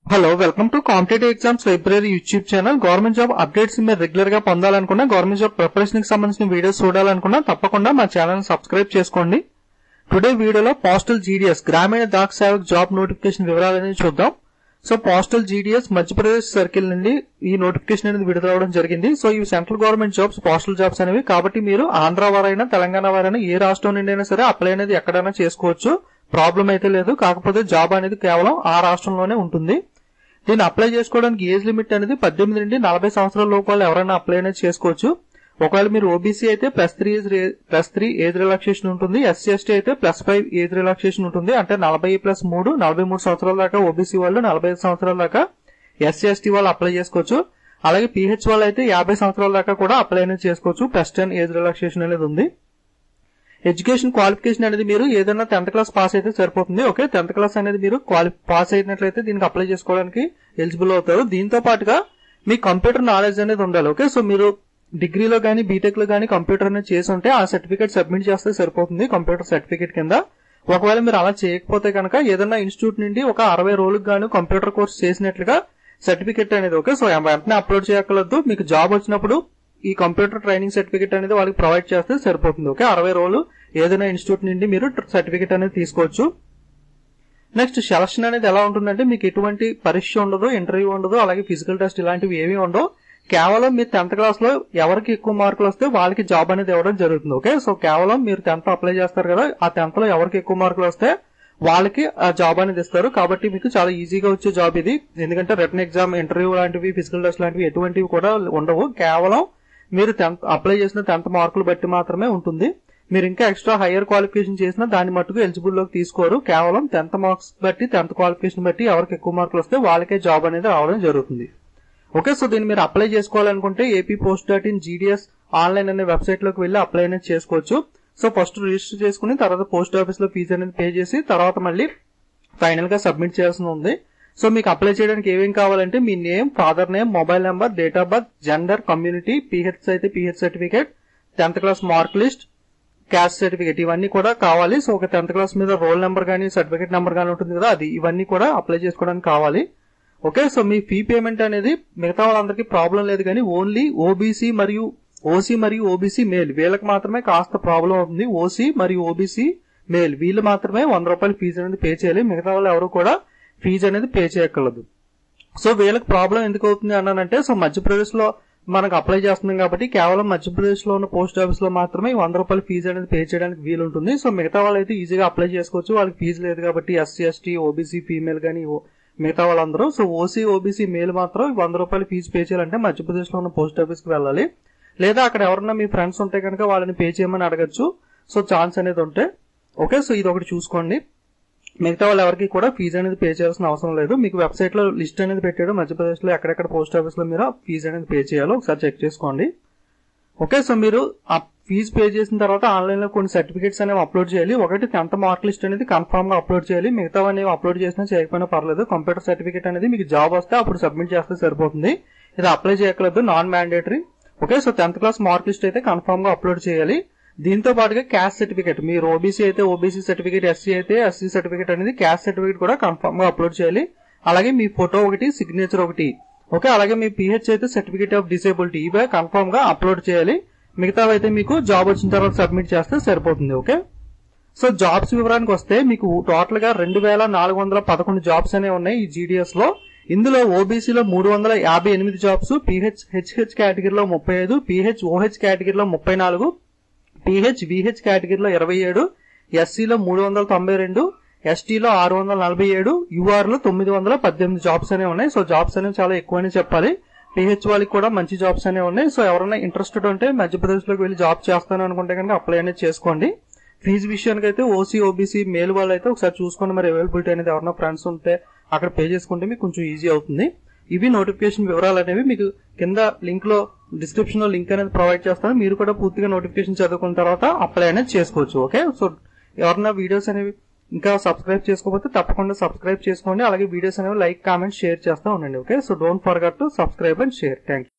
hello welcome to competitive exams library YouTube channel government job updates మీరు regular గా పొందాలనుకున్నా government job preparation కి సంబంధించిన వీడియోస్ చూడాలనుకున్నా తప్పకుండా మా ఛానల్ సబ్స్క్రైబ్ చేసుకోండి టుడే వీడియోలో postal GDS Gramin Dak Sevak job notification వివరాలని చూద్దాం so postal GDS Madhya Pradesh circle నుండి ఈ నోటిఫికేషన్ అనేది విడుదలవడం జరిగింది సో ఇవి central government jobs postal jobs అనేవి కాబట్టి మీరు ఆంధ్ర వారైనా తెలంగాణ వారైనా ఏ రాష్ట్రం నుండి అయినా సరే అప్లై అనేది ఎక్కడైనా చేసుకోవచ్చు ప్రాబ్లం అయితే లేదు కాకపోతే జాబ్ అనేది కేవలం ఆ రాష్ట్రంలోనే ఉంటుంది దీన్ని అప్లై చేసుకోవడానికి ఏజ్ లిమిట్ అనేది పద్దెనిమిది నుండి నలభై సంవత్సరాల లోపు వాళ్ళు ఎవరైనా అప్లై అనేది చేసుకోవచ్చు ఒకవేళ మీరు ఓబీసీ అయితే plus three age plus three age relaxation ఉంటుంది ఎస్సీ ఎస్టీ అయితే ప్లస్ ఫైవ్ ఏజ్ రిలాక్సేషన్ ఉంటుంది అంటే నలభై ప్లస్ మూడు నలభై మూడు సంవత్సరాల దాకా ఓబీసీ వాళ్ళు నలభై ఐదు సంవత్సరాల దాకా ఎస్సీ ఎస్టీ వాళ్ళు అప్లై చేసుకోవచ్చు అలాగే పీహెచ్ వాళ్ళు అయితే యాభై సంవత్సరాల దాకా కూడా అప్లై అనేది చేసుకోవచ్చు ప్లస్ టెన్ ఏజ్ రిలాక్సేషన్ అనేది ఉంది ఎడ్యుకేషన్ క్వాలిఫికేషన్ అనేది మీరు ఏదైనా టెన్త్ క్లాస్ పాస్ అయితే సరిపోతుంది ఓకే టెన్త్ క్లాస్ అనేది మీరు క్వాలి పాస్ అయినట్లయితే దీనికి అప్లై చేసుకోవడానికి ఎలిజిబుల్ అవుతారు దీంతో పాటుగా మీ కంప్యూటర్ నాలెడ్జ్ అనేది ఉండాలి ఓకే సో మీరు డిగ్రీలో కానీ బీటెక్ లో కానీ కంప్యూటర్ అనేది చేసి ఉంటే ఆ సర్టిఫికేట్ సబ్మిట్ చేస్తే సరిపోతుంది కంప్యూటర్ సర్టిఫికేట్ కింద ఒకవేళ మీరు అలా చేయకపోతే కనుక ఏదైనా ఇన్స్టిట్యూట్ నుండి ఒక అరవై రోజులకు గాను కంప్యూటర్ కోర్స్ చేసినట్లుగా సర్టిఫికేట్ అనేది ఓకే సో వెంటనే అప్లోడ్ చేయక్కర్లేదు మీకు జాబ్ వచ్చినప్పుడు ఈ కంప్యూటర్ ట్రైనింగ్ సర్టిఫికేట్ అనేది వాళ్ళకి ప్రొవైడ్ చేస్తే సరిపోతుంది ఓకే అరవై రోజులు ఏదైనా ఇన్స్టిట్యూట్ నుండి మీరు సర్టిఫికేట్ అనేది తీసుకోవచ్చు నెక్స్ట్ సెలక్షన్ అనేది ఎలా ఉంటుందంటే మీకు ఎటువంటి పరీక్ష ఉండదు ఇంటర్వ్యూ ఉండదు అలాగే ఫిజికల్ టెస్ట్ ఇలాంటివి ఏమీ ఉండవు కేవలం మీరు టెన్త్ క్లాస్ లో ఎవరికి ఎక్కువ మార్కులు వస్తే వాళ్ళకి జాబ్ అనేది ఇవ్వడం జరుగుతుంది ఓకే సో కేవలం మీరు టెన్త్ అప్లై చేస్తారు కదా ఆ టెన్త్ లో ఎవరికి ఎక్కువ మార్కులు వస్తే వాళ్ళకి ఆ జాబ్ అనేది ఇస్తారు కాబట్టి మీకు చాలా ఈజీగా వచ్చే జాబ్ ఇది ఎందుకంటే రిటర్న్ ఎగ్జామ్ ఇంటర్వ్యూ లాంటివి ఫిజికల్ టెస్ట్ లాంటివి ఎటువంటివి కూడా ఉండవు కేవలం మీరు టెన్త్ అప్లై చేసిన టెన్త్ మార్కులు బట్టి మాత్రమే ఉంటుంది మీరు ఇంకా ఎక్స్ట్రా హైయర్ క్వాలిఫికేషన్ చేసినా దాని మట్టుకు ఎలిజిబుల్ లోకి తీసుకోరు కేవలం టెన్త్ మార్క్స్ బట్టి టెన్త్ క్వాలిఫికేషన్ బట్టి ఎవరికి ఎక్కువ మార్కులు వస్తే వాళ్ళకే జాబ్ అనేది రావడం జరుగుతుంది ఓకే సో దీన్ని మీరు అప్లై చేసుకోవాలనుకుంటే AP post dot in GDS online అనే వెబ్సైట్ లోకి వెళ్ళి అప్లై అనేది చేసుకోవచ్చు సో ఫస్ట్ రిజిస్టర్ చేసుకుని తర్వాత పోస్ట్ ఆఫీస్ లో ఫీజు అనేది పే చేసి తర్వాత మళ్ళీ ఫైనల్ గా సబ్మిట్ చేయాల్సి ఉంది సో మీకు అప్లై చేయడానికి ఏమేం కావాలంటే మీ name father name mobile number date of birth gender community PH అయితే PH certificate tenth class mark list caste certificate ఇవన్నీ కూడా కావాలి సో ఒక టెన్త్ క్లాస్ మీద రోల్ నెంబర్ కానీ సర్టిఫికేట్ నెంబర్ కానీ ఉంటుంది కదా అది ఇవన్నీ కూడా అప్లై చేసుకోవడానికి కావాలి ఓకే సో మీ ఫీ పేమెంట్ అనేది మిగతా వాళ్ళందరికీ ప్రాబ్లం లేదు కానీ ఓన్లీ ఓబీసీ మరియు ఓసీ మరియు ఓబీసీ మేల్ వీళ్ళకి మాత్రమే కాస్త ప్రాబ్లం అవుతుంది ఓసీ మరియు ఓబీసీ మేల్ వీళ్ళు మాత్రమే వంద రూపాయలు ఫీజు అనేది పే చేయాలి మిగతా వాళ్ళు ఎవరు కూడా ఫీజు అనేది పే చేయక్కర్లేదు సో వీళ్ళకి ప్రాబ్లం ఎందుకు అవుతుంది అన్నానంటే సో మధ్యప్రదేశ్ లో మనకు అప్లై చేస్తున్నాం కాబట్టి కేవలం మధ్యప్రదేశ్ లో ఉన్న పోస్ట్ ఆఫీస్ లో మాత్రమే వంద రూపాయల ఫీజు అనేది పే చేయడానికి వీలు ఉంటుంది సో మిగతా వాళ్ళు అయితే ఈజీగా అప్లై చేసుకోవచ్చు వాళ్ళకి ఫీజు లేదు కాబట్టి ఎస్సీ ఎస్టీ ఓబీసీ ఫీమేల్ కానీ మిగతా వాళ్ళందరూ సో ఓసీ ఓబీసీ మేల్ మాత్రం వంద రూపాయలు ఫీజు పే చేయాలంటే మధ్యప్రదేశ్ లో ఉన్న పోస్ట్ ఆఫీస్ కి వెళ్ళాలి లేదా అక్కడ ఎవరన్నా మీ ఫ్రెండ్స్ ఉంటే కనుక వాళ్ళని పే చేయమని అడగచ్చు సో ఛాన్స్ అనేది ఉంటే ఓకే సో ఇది ఒకటి చూసుకోండి మిగతా వాళ్ళు ఎవరికి కూడా ఫీజు అనేది పే చేయాల్సిన అవసరం లేదు మీకు వెబ్సైట్ లో లిస్ట్ అనేది పెట్టాడు మధ్యప్రదేశ్ లో ఎక్కడెక్కడ పోస్ట్ ఆఫీస్ లో మీరు ఫీజు అనేది పే చేయాలో ఒకసారి చెక్ చేసుకోండి ఓకే సో మీరు ఆ ఫీజు పే చేసిన తర్వాత ఆన్లైన్ లో కొన్ని సర్టిఫికేట్స్ అనేవి అప్లోడ్ చేయాలి ఒకటి టెన్త్ మార్క్ లిస్ట్ అనేది కన్ఫర్మ్ గా అప్లోడ్ చేయాలి మిగతా అనేవి అప్లోడ్ చేసినా చేయకపోయినా పర్లేదు కంప్యూటర్ సర్టిఫికేట్ అనేది మీకు జాబ్ వస్తే అప్పుడు సబ్మిట్ చేస్తే సరిపోతుంది ఇది అప్లై చేయక్కర్లేదు non mandatory okay so tenth class mark list అయితే కన్ఫర్మ్ గా అప్లోడ్ చేయాలి దీంతో పాటుగా క్యాస్ట్ సర్టిఫికేట్ మీరు ఓబీసీ అయితే ఓబీసీ సర్టిఫికేట్ ఎస్సీ అయితే ఎస్సీ సర్టిఫికేట్ అనేది క్యాస్ట్ సర్టిఫికేట్ కూడా కన్ఫర్మ్ గా అప్లోడ్ చేయాలి అలాగే మీ ఫోటో ఒకటి సిగ్నేచర్ ఒకటి ఓకే అలాగే మీ పిహెచ్ అయితే సర్టిఫికేట్ ఆఫ్ డిసేబిలిటీ ఇవే కన్ఫర్మ్ గా అప్లోడ్ చేయాలి మిగతావి అయితే మీకు జాబ్ వచ్చిన తర్వాత సబ్మిట్ చేస్తే సరిపోతుంది ఓకే సో జాబ్స్ వివరానికి వస్తే మీకు టోటల్ గా రెండు వేల నాలుగు వందల పదకొండు జాబ్స్ అనేవి ఉన్నాయి ఈ జీడిఎస్ లో ఇందులో ఓబీసీలో మూడు వందల యాభై ఎనిమిది జాబ్స్ పిహెచ్ హెచ్హెచ్ కేటగిరీలో ముప్పై ఐదు పిహెచ్ ఓహెచ్ కేటగిరీలో ముప్పై నాలుగు పిహెచ్ విహెచ్ కేటగిరీలో ఇరవై ఏడు ఎస్సీలో మూడు వందల తొంభై రెండు ఎస్టీలో ఆరు వందల నలభై ఏడు యూఆర్ లో తొమ్మిది వందల పద్దెనిమిది జాబ్స్ అనేవి ఉన్నాయి సో జాబ్స్ అనేవి చాలా ఎక్కువనే చెప్పాలి పిహెచ్ వాళ్ళకి కూడా మంచి జాబ్స్ అనేవి ఉన్నాయి సో ఎవరైనా ఇంట్రెస్టెడ్ ఉంటే మధ్యప్రదేశ్ లోకి వెళ్ళి జాబ్ చేస్తాను అనుకుంటే కనుక అప్లై అనేది చేసుకోండి ఫీజు విషయానికి అయితే ఓసీ ఓబీసీ మేల్ వాళ్ళు అయితే ఒకసారి చూసుకోండి మరి అవైలబిలిటీ అనేది ఎవరైనా ఫ్రెండ్స్ ఉంటే అక్కడ పే చేసుకుంటే మీకు కొంచెం ఈజీ అవుతుంది ఇవి నోటిఫికేషన్ వివరాలు అనేవి మీకు కింద లింక్ లో డిస్క్రిప్షన్ లో లింక్ అనేది ప్రొవైడ్ చేస్తాను మీరు కూడా పూర్తిగా నోటిఫికేషన్ చదువుకున్న తర్వాత అప్లై అనేది చేసుకోవచ్చు ఓకే సో ఎవరన్నా వీడియోస్ అనేవి ఇంకా సబ్స్క్రైబ్ చేసుకోకపోతే తప్పకుండా సబ్స్క్రైబ్ చేసుకోండి అలాగే వీడియోస్ అనేవి లైక్ కామెంట్ షేర్ చేస్తూ ఉండండి okay so don't forget to subscribe and share thank